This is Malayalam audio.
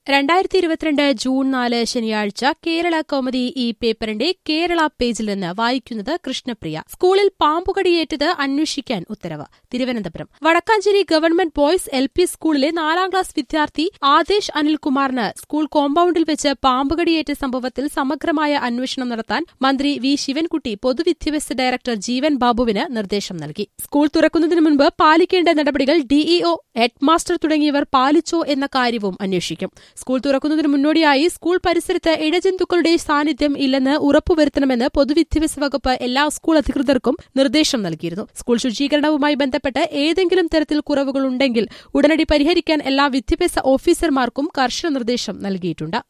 രണ്ടായിരത്തി ഇരുപത്തിരണ്ട് ജൂൺ നാല് ശനിയാഴ്ച കേരള കോമഡി ഈ പേപ്പറിന്റെ കേരള പേജിൽ നിന്ന് വായിക്കുന്നത് കൃഷ്ണപ്രിയ സ്കൂളിൽ പാമ്പുകടിയേറ്റത് അന്വേഷിക്കാൻ ഉത്തരവ് Thiruvananthapuram Vadakkanchery government boys L P സ്കൂളിലെ നാലാം ക്ലാസ് വിദ്യാർത്ഥി ആദേശ് അനിൽകുമാറിന് സ്കൂൾ കോമ്പൌണ്ടിൽ വെച്ച് പാമ്പുകടിയേറ്റ സംഭവത്തിൽ സമഗ്രമായ അന്വേഷണം നടത്താൻ മന്ത്രി വി ശിവൻകുട്ടി പൊതുവിദ്യാഭ്യാസ ഡയറക്ടർ ജീവൻ ബാബുവിന് നിർദ്ദേശം നൽകി സ്കൂൾ തുറക്കുന്നതിന് മുൻപ് പാലിക്കേണ്ട നടപടികൾ ഡിഇഒ ഹെഡ്മാസ്റ്റർ തുടങ്ങിയവർ പാലിച്ചോ എന്ന കാര്യവും അന്വേഷിക്കും സ്കൂൾ തുറക്കുന്നതിന് മുന്നോടിയായി സ്കൂൾ പരിസരത്ത് ഇഴജന്തുക്കളുടെ സാന്നിധ്യം ഇല്ലെന്ന് ഉറപ്പുവരുത്തണമെന്ന് പൊതുവിദ്യാഭ്യാസ വകുപ്പ് എല്ലാ സ്കൂൾ അധികൃതർക്കും നിർദ്ദേശം നൽകിയിരുന്നു സ്കൂൾ ശുചീകരണവുമായി ബന്ധപ്പെട്ട് ഏതെങ്കിലും തരത്തിൽ കുറവുകളുണ്ടെങ്കിൽ ഉടനടി പരിഹരിക്കാൻ എല്ലാ വിദ്യാഭ്യാസ ഓഫീസർമാർക്കും കർശന നിർദ്ദേശം നൽകിയിട്ടുണ്ട്